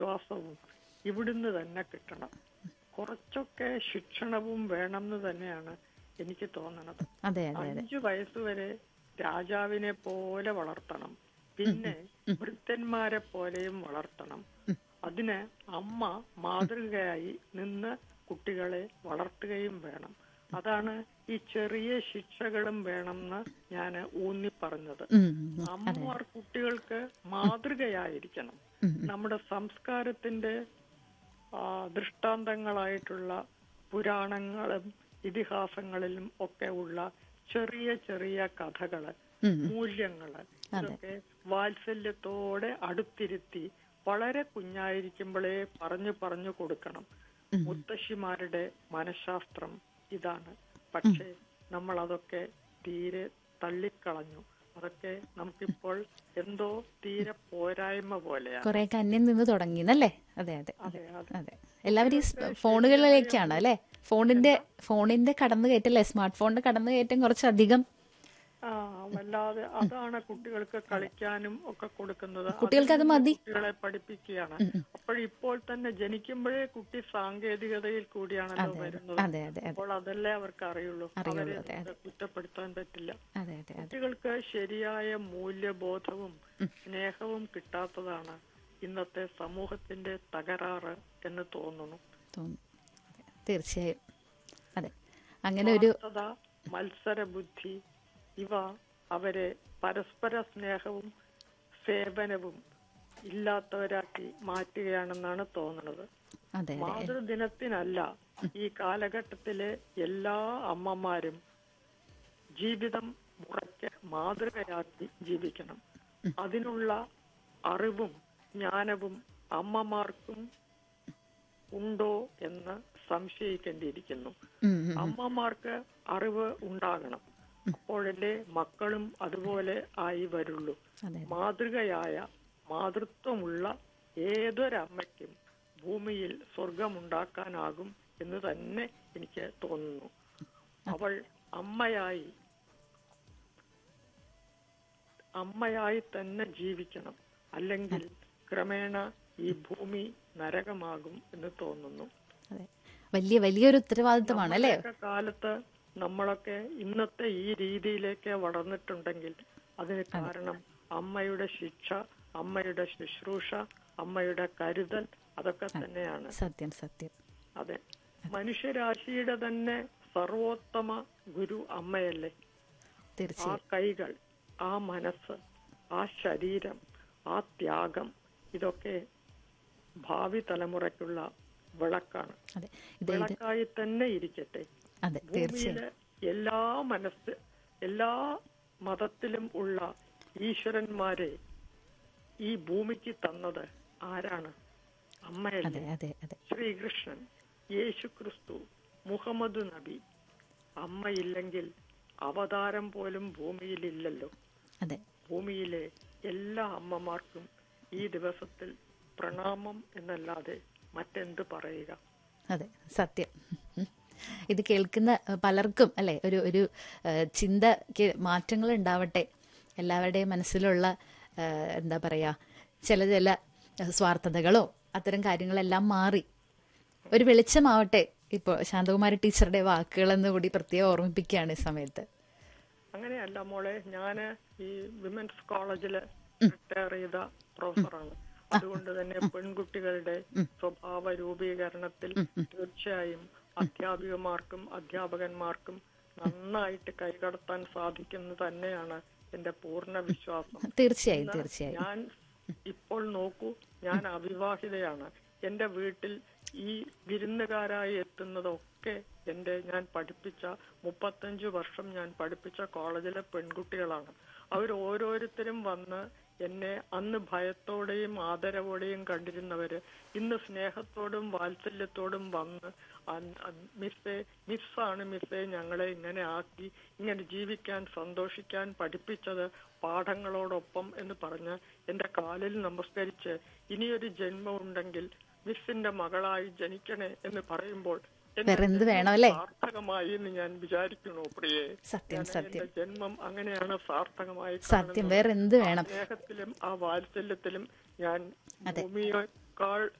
വിശ്വാസവും ഇവിടുന്ന് തന്നെ കിട്ടണം കുറച്ചൊക്കെ ശിക്ഷണവും വേണമെന്ന് തന്നെയാണ് എനിക്ക് തോന്നണത് അതെ അതെ അതെ അഞ്ചു വയസ്സുവരെ രാജാവിനെ പോലെ വളർത്തണം പിന്നെ ഭൃത്യന്മാരെ പോലെയും വളർത്തണം അതിന് അമ്മ മാതൃകയായി നിന്ന് കുട്ടികളെ വളർത്തുകയും വേണം അതാണ് ഈ ചെറിയ ശിക്ഷകളും വേണമെന്ന് ഞാൻ ഊന്നി പറഞ്ഞത് ഉം, ഉം, അമ്മമാർ കുട്ടികൾക്ക് മാതൃകയായിരിക്കണം നമ്മുടെ സംസ്കാരത്തിന്റെ ആ, ദൃഷ്ടാന്തങ്ങളായിട്ടുള്ള പുരാണങ്ങളും ഇതിഹാസങ്ങളിലും ഒക്കെ ഉള്ള ചെറിയ ചെറിയ കഥകള് ഉം, മൂല്യങ്ങള് ഇതൊക്കെ വാത്സല്യത്തോടെ അടുത്തിരുത്തി വളരെ കുഞ്ഞായിരിക്കുമ്പോഴേ പറഞ്ഞു പറഞ്ഞു കൊടുക്കണം മുത്തശ്ശിമാരുടെ മനഃശാസ്ത്രം ഇതാണ് പക്ഷേ നമ്മൾ അതൊക്കെ തീരെ തള്ളിക്കളഞ്ഞു അതൊക്കെ നമുക്കിപ്പോൾ എന്തോ തീരെ പോരായ്മ പോലെയാണ് കുറെ അന്യം നിന്ന് തുടങ്ങിന്നല്ലേ അതെ അതെ അതെ അതെ അതെ എല്ലാവരും ഈ സ് ഫോണുകളിലേക്കാണ് അല്ലെ ഫോണിന്റെ ഫോണിന്റെ കടന്നു കയറ്റല്ലേ സ്മാർട്ട് ഫോണിന്റെ കടന്നു കയറ്റം കുറച്ചധികം ആ വല്ലാതെ അതാണ് കുട്ടികൾക്ക് കളിക്കാനും ഒക്കെ കൊടുക്കുന്നത് കുട്ടികൾക്ക് അത് അതിൽ മതി. കുട്ടികളെ പഠിപ്പിക്കുകയാണ് അപ്പോഴിപ്പോൾ തന്നെ ജനിക്കുമ്പോഴേ കുട്ടി സാങ്കേതികതയിൽ കൂടിയാണല്ലോ വരുന്നത് അതെ അതെ അതെ അപ്പോൾ അതല്ലേ അവർക്ക് അറിയുള്ളൂ അറിയുള്ളൂ, അവരെ അതെ, കുറ്റപ്പെടുത്താൻ പറ്റില്ല അതെ അതെ അതെ കുട്ടികൾക്ക് ശരിയായ മൂല്യബോധവും സ്നേഹവും കിട്ടാത്തതാണ് ഇന്നത്തെ സമൂഹത്തിന്റെ തകരാറ് എന്ന് തോന്നുന്നു തോന്നുന്നു അതെ, തീർച്ചയായും അതെ അങ്ങനെ ഒരു സ്വാർത്ഥത മത്സരബുദ്ധി ഇവ അവരെ പരസ്പര സ്നേഹവും സേവനവും ഇല്ലാത്തവരാക്കി മാറ്റുകയാണെന്നാണ് തോന്നുന്നത് അതെ അതെ മാതൃദിനത്തിനല്ല ഈ കാലഘട്ടത്തിലെ എല്ലാ അമ്മമാരും ജീവിതം മുറയ്ക്ക് മാതൃകയാക്കി ജീവിക്കണം അതിനുള്ള അറിവും ജ്ഞാനവും അമ്മമാർക്കും ഉണ്ടോ എന്ന് സംശയിക്കേണ്ടിയിരിക്കുന്നു ഉം, ഉം, അമ്മമാർക്ക് അറിവ് ഉണ്ടാകണം അപ്പോഴല്ലേ മക്കളും അതുപോലെ ആയി വരുള്ളൂ അതെ മാതൃകയായ മാതൃത്വമുള്ള ഏതൊരമ്മയ്ക്കും ഭൂമിയിൽ സ്വർഗമുണ്ടാക്കാനാകും എന്ന് തന്നെ എനിക്ക് തോന്നുന്നു അവൾ അമ്മയായി അമ്മയായി തന്നെ ജീവിക്കണം അല്ലെങ്കിൽ ക്രമേണ ഈ ഭൂമി നരകമാകും എന്ന് തോന്നുന്നു അതെ വലിയ വലിയൊരു ഉത്തരവാദിത്തമാണ് അല്ലേ നമ്മുടെയൊക്കെ കാലത്ത് നമ്മളൊക്കെ ഇന്നത്തെ ഈ രീതിയിലേക്ക് വളർന്നിട്ടുണ്ടെങ്കിൽ അതിന് കാരണം അമ്മയുടെ ശിക്ഷ അമ്മയുടെ ശുശ്രൂഷ അമ്മയുടെ കരുതൽ അതൊക്കെ തന്നെയാണ് സത്യം സത്യം അതെ മനുഷ്യരാശിയുടെ തന്നെ സർവോത്തമ ഗുരു അമ്മയല്ലേ ആ തീർച്ചയായും കൈകൾ ആ മനസ്സ് ആ ശരീരം ആ ത്യാഗം ഇതൊക്കെ ഭാവി തലമുറയ്ക്കുള്ള വിളക്കാണ് അതെ ഇത് ഇത് വിളക്കായി തന്നെ ഇരിക്കട്ടെ അതെ തീർച്ചയായും ഭൂമിയിലെ എല്ലാ മനസ്സ് എല്ലാ മതത്തിലും ഉള്ള ഈശ്വരന്മാരെ ഈ ഭൂമിക്ക് തന്നത് ആരാണ് അമ്മയല്ലേ അതെ അതെ അതെ ശ്രീകൃഷ്ണൻ യേശു ക്രിസ്തു മുഹമ്മദ് നബി അമ്മയില്ലെങ്കിൽ അവതാരം പോലും ഭൂമിയിലില്ലല്ലോ അതെ ഭൂമിയിലെ എല്ലാ അമ്മമാർക്കും ഈ ദിവസത്തിൽ പ്രണാമം എന്നല്ലാതെ മറ്റെന്ത് പറയുക അതെ സത്യം ഇത് കേൾക്കുന്ന അഹ്, പലർക്കും അല്ലെ ഒരു ഒരു അഹ്, ചിന്തയ്ക്ക് മാറ്റങ്ങൾ ഉണ്ടാവട്ടെ എല്ലാവരുടെയും മനസ്സിലുള്ള അഹ്, എന്താ പറയാ ചില ചില അഹ്, സ്വാർത്ഥതകളോ അത്തരം കാര്യങ്ങളെല്ലാം മാറി ഒരു വെളിച്ചമാവട്ടെ ഇപ്പോൾ ശാന്തകുമാരി ടീച്ചറുടെ വാക്കുകളെന്ന് കൂടി പ്രത്യേകം ഓർമ്മിപ്പിക്കുകയാണ് ഈ സമയത്ത് അങ്ങനെയല്ല മോളെ ഞാന് ഈ വിമൻസ് കോളേജില് റിട്ടയർ ചെയ്ത പ്രൊഫസറാണ് അതുകൊണ്ട് തന്നെ പെൺകുട്ടികളുടെ സ്വഭാവ രൂപീകരണത്തിൽ തീർച്ചയായും അധ്യാപികമാർക്കും അധ്യാപകന്മാർക്കും നന്നായിട്ട് കൈകടത്താൻ സാധിക്കുന്നു തന്നെയാണ് എന്റെ പൂർണ്ണ വിശ്വാസം തീർച്ചയായും തീർച്ചയായും ഞാൻ ഇപ്പോൾ നോക്കൂ ഞാൻ അവിവാഹിതയാണ് എന്റെ വീട്ടിൽ ഈ വിരുന്നുകാരായി എത്തുന്നതൊക്കെ എന്റെ ഞാൻ പഠിപ്പിച്ച മുപ്പത്തഞ്ചു വർഷം ഞാൻ പഠിപ്പിച്ച കോളേജിലെ പെൺകുട്ടികളാണ് അവർ ഓരോരുത്തരും വന്ന് എന്നെ അന്ന് ഭയത്തോടെയും ആദരവോടെയും കണ്ടിരുന്നവര് ഇന്ന് സ്നേഹത്തോടും വാത്സല്യത്തോടും വന്ന് അന്ന് അന്ന് മിസ്സേ മിസ്സാണ് മിസ്സേ ഞങ്ങളെ ഇങ്ങനെ ആക്കി ഇങ്ങനെ ജീവിക്കാൻ സന്തോഷിക്കാൻ പഠിപ്പിച്ചത് പാഠങ്ങളോടൊപ്പം എന്ന് പറഞ്ഞ് എന്റെ കാലിൽ നമസ്കരിച്ച് ഇനിയൊരു ജന്മം ഉണ്ടെങ്കിൽ മിസ്സിന്റെ മകളായി ജനിക്കണേ എന്ന് പറയുമ്പോൾ എന്റെ വേറെ എന്ത് ജന്മം വേണം അല്ലേ? സാർത്ഥകമായി എന്ന് ഞാൻ വിചാരിക്കണു പ്രിയേ സത്യം ഞാൻ സത്യം എന്റെ ജന്മം അങ്ങനെയാണ് സാർത്ഥകമായി സത്യം വേറെ എന്ത് വേണം സ്നേഹത്തിലും ആ വാത്സല്യത്തിലും ഞാൻ ഭൂമിയെ അതിനേക്കാൾ